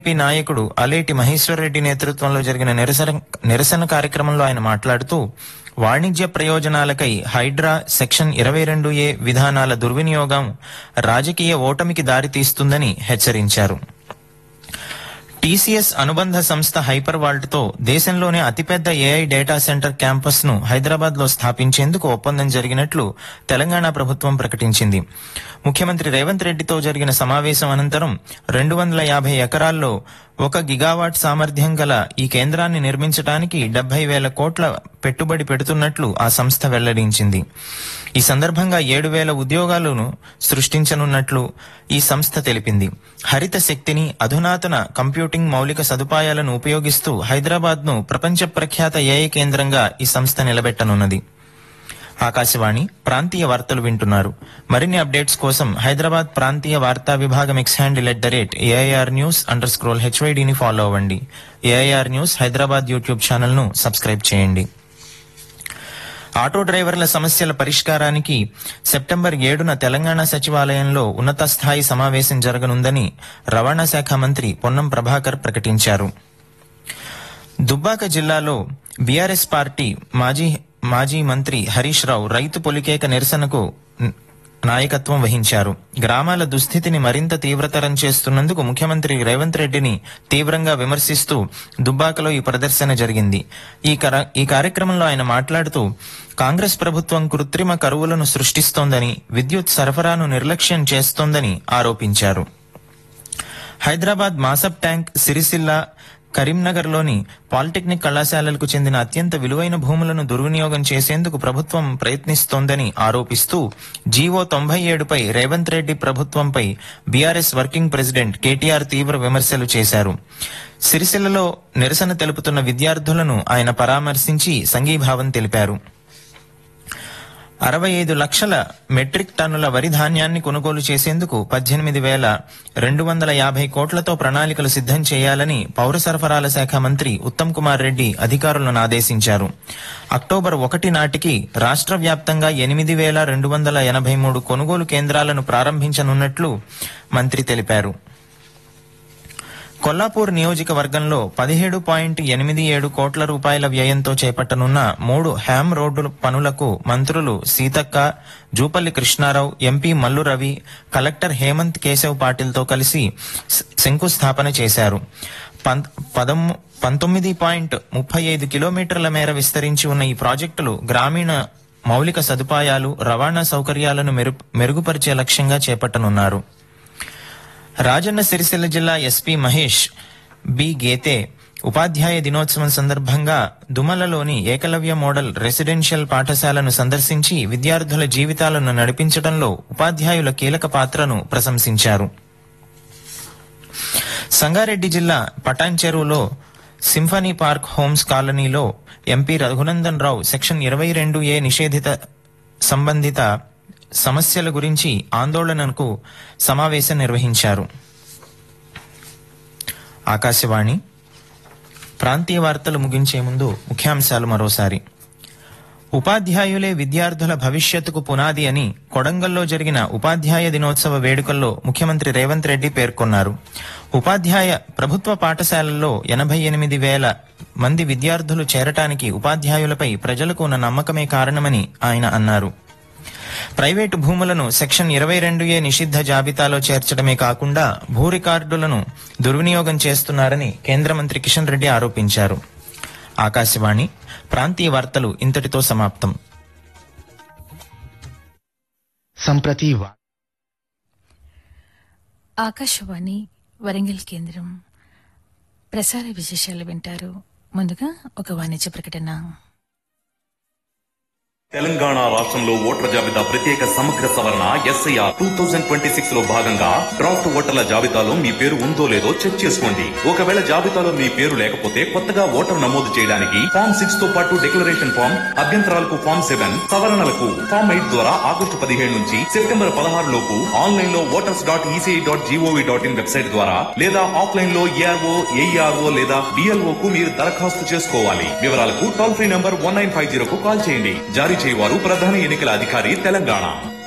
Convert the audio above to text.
BJP నాయకుడు అలేటి మహేశ్వర్ రెడ్డి నేతృత్వంలో జరిగిన నిరసన నిరసన కార్యక్రమంలో ఆయన మాట్లాడుతూ వాణిజ్య ప్రయోజనాలకై హైడ్రా సెక్షన్ ఇరవై రెండు ఏ విధానాల దుర్వినియోగం రాజకీయ ఓటమికి దారితీస్తుందని హెచ్చరించారు టీసీఎస్ అనుబంధ సంస్థ హైపర్ వాల్ట్ తో దేశంలోనే అతిపెద్ద ఏఐ డేటా సెంటర్ క్యాంపస్ ను హైదరాబాద్ లో స్థాపించేందుకు ఒప్పందం జరిగినట్లు తెలంగాణ ప్రభుత్వం ప్రకటించింది ముఖ్యమంత్రి రేవంత్ రెడ్డితో జరిగిన సమావేశం అనంతరం రెండు వందల యాభై ఎకరాల్లో ఒక గిగావాట్ సామర్థ్యం గల ఈ కేంద్రాన్ని నిర్మించడానికి డెబ్బై వేల కోట్ల పెట్టుబడి పెడుతున్నట్లు ఆ సంస్థ వెల్లడించింది ఈ సందర్భంగా ఏడు వేల ఉద్యోగాలను సృష్టించనున్నట్లు ఈ సంస్థ తెలిపింది హరిత శక్తిని అధునాతన కంప్యూటింగ్ మౌలిక సదుపాయాలను ఉపయోగిస్తూ హైదరాబాద్ ను ప్రపంచ ప్రఖ్యాత ఏఐ కేంద్రంగా ఈ సంస్థ నిలబెట్టనున్నది ఆకాశవాణి ప్రాంతీయ వార్తలు వింటున్నారు మరిన్ని అప్డేట్స్ కోసం హైదరాబాద్ ప్రాంతీయ వార్తా విభాగం X handle at the rate AIR news underscore హెచ్వైడిని ఫాలో అవ్వండి AIR news Hyderabad YouTube channel ను సబ్స్క్రైబ్ చేయండి ఆటో డ్రైవర్ల సమస్యల పరిష్కారానికి సెప్టెంబర్ ఏడున తెలంగాణ సచివాలయంలో ఉన్నత స్థాయి సమావేశం జరగనుందని రవాణా శాఖ మంత్రి పొన్నం ప్రభాకర్ ప్రకటించారు దుబ్బాక జిల్లాలో బీఆర్ఎస్ పార్టీ మాజీ మాజీ మంత్రి హరీష్ రావు రైతు పొలికేక నిరసనకు న- నాయకత్వం వహించారు గ్రామాల దుస్థితిని మరింత తీవ్రతరం చేస్తున్నందుకు ముఖ్యమంత్రి రేవంత్ రెడ్డిని తీవ్రంగా విమర్శిస్తూ దుబ్బాకలో ఈ ప్రదర్శన జరిగింది ఈ కర- ఈ కార్యక్రమంలో ఆయన మాట్లాడుతూ కాంగ్రెస్ ప్రభుత్వం కృత్రిమ కరువులను సృష్టిస్తోందని విద్యుత్ సరఫరాను నిర్లక్ష్యం చేస్తోందని ఆరోపించారు హైదరాబాద్ మాసబ్ ట్యాంక్ సిరిసిల్ల కరీంనగర్లోని పాలిటెక్నిక్ కళాశాలలకు చెందిన అత్యంత విలువైన భూములను దుర్వినియోగం చేసేందుకు ప్రభుత్వం ప్రయత్నిస్తోందని ఆరోపిస్తూ జీవో తొంభై ఏడుపై రేవంత్ రెడ్డి ప్రభుత్వంపై బీఆర్ఎస్ వర్కింగ్ ప్రెసిడెంట్ కేటీఆర్ తీవ్ర విమర్శలు చేశారు సిరిసిల్లలో నిరసన తెలుపుతున్న విద్యార్థులను ఆయన పరామర్శించి సంఘీభావం తెలిపారు అరవై ఐదు లక్షల మెట్రిక్ టన్నుల వరి ధాన్యాన్ని కొనుగోలు చేసేందుకు పద్దెనిమిది వేల రెండు వందల యాభై కోట్లతో ప్రణాళికలు సిద్ధం చేయాలని పౌర సరఫరాల శాఖ మంత్రి ఉత్తమ్ కుమార్ రెడ్డి అధికారులను ఆదేశించారు అక్టోబర్ ఒకటి నాటికి రాష్ట్ర వ్యాప్తంగా ఎనిమిది వేల రెండు వందల ఎనభై మూడు కొనుగోలు కేంద్రాలను ప్రారంభించనున్నట్లు మంత్రి తెలిపారు కొల్లాపూర్ నియోజకవర్గంలో పదిహేడు పాయింట్ ఎనిమిది ఏడు కోట్ల రూపాయల వ్యయంతో చేపట్టనున్న మూడు హ్యామ్ రోడ్డు పనులకు మంత్రులు సీతక్క జూపల్లి కృష్ణారావు ఎంపీ మల్లు రవి కలెక్టర్ హేమంత్ కేశవ్ పాటిల్తో కలిసి శ- శంకుస్థాపన చేశారు పం- పదము పంతొమ్మిది పాయింట్ ముప్పై ఐదు కిలోమీటర్ల మేర విస్తరించి ఉన్న ఈ ప్రాజెక్టులు గ్రామీణ మౌలిక సదుపాయాలు రవాణా సౌకర్యాలను మెరు- మెరుగుపరిచే లక్ష్యంగా చేపట్టనున్నారు రాజన్న సిరిసిల్ల జిల్లా ఎస్పీ మహేష్ బి గేతే ఉపాధ్యాయ దినోత్సవం సందర్భంగా దుమలలోని ఏకలవ్య మోడల్ రెసిడెన్షియల్ పాఠశాలను సందర్శించి విద్యార్థుల జీవితాలను నడిపించడంలో ఉపాధ్యాయుల కీలక పాత్రను ప్రశంసించారు సంగారెడ్డి జిల్లా పటాన్ చెరువులో సింఫనీ పార్క్ హోమ్స్ కాలనీలో ఎంపీ రఘునందన్ రావు సెక్షన్ ఇరవై రెండు ఏ నిషేధిత సంబంధిత సమస్యల గురించి ఆందోళనకు సమావేశం నిర్వహించారు ఆకాశవాణి ప్రాంతీయ వార్తలు ముగించే ముందు ముఖ్యాంశాలు మరోసారి ఉపాధ్యాయులే విద్యార్థుల భవిష్యత్తుకు పునాది అని కొడంగల్లో జరిగిన ఉపాధ్యాయ దినోత్సవ వేడుకల్లో ముఖ్యమంత్రి రేవంత్ రెడ్డి పేర్కొన్నారు ఉపాధ్యాయ ప్రభుత్వ పాఠశాలల్లో ఎనభై ఎనిమిది వేల మంది విద్యార్థులు చేరటానికి ఉపాధ్యాయులపై ప్రజలకు ఉన్న నమ్మకమే కారణమని ఆయన అన్నారు ప్రైవేటు భూములను సెక్షన్ ఇరవై రెండు ఏ నిషిద్ధ జాబితాలో చేర్చడమే కాకుండా భూ రికార్డులను దుర్వినియోగం చేస్తున్నారని కేంద్ర మంత్రి కిషన్ రెడ్డి ఆరోపించారు ఆకాశవాణి ప్రాంతీయ వార్తలు ఇంతటితో సమాప్తం सम्प्रति वा- ఆకాశవాణి వరంగల్ కేంద్రం ప్రసార విశేషాలు వింటారు ముందుగా ఒక వాణిజ్య ప్రకటన తెలంగాణ రాష్ట్రంలో ఓటర్ల జాబితా ప్రత్యేక సమగ్ర సవరణ SIR two thousand twenty six లో భాగంగా డ్రాఫ్ట్ ఓటర్ల జాబితాలో మీ పేరు ఉందో లేదో చెక్ చేసుకోండి ఒకవేళ జాబితాలో మీ పేరు లేకపోతే కొత్తగా ఓటర్ నమోదు చేయడానికి ఫామ్ సిక్స్ తో పాటు డిక్లరేషన్ ఫామ్ అభ్యంతరాలకు ఫామ్ సెవెన్ సవరణలకు ఫామ్ ఎయిట్ ద్వారా ఆగస్టు పదిహేడు నుంచి సెప్టెంబర్ పదహారు లోపు ఆన్లైన్ లో voters dot ECI dot GOV dot in website ద్వారా లేదా ఆఫ్లైన్ లో ఏఆర్ఓ ఏఈఆర్ఓ లేదా డిఎల్ఓ కు మీరు దరఖాస్తు చేసుకోవాలి వివరాలకు toll free number one nine five zero కు కాల్ చేయండి జారీ చేయవారు ప్రధాన ఎన్నికల అధికారి తెలంగాణ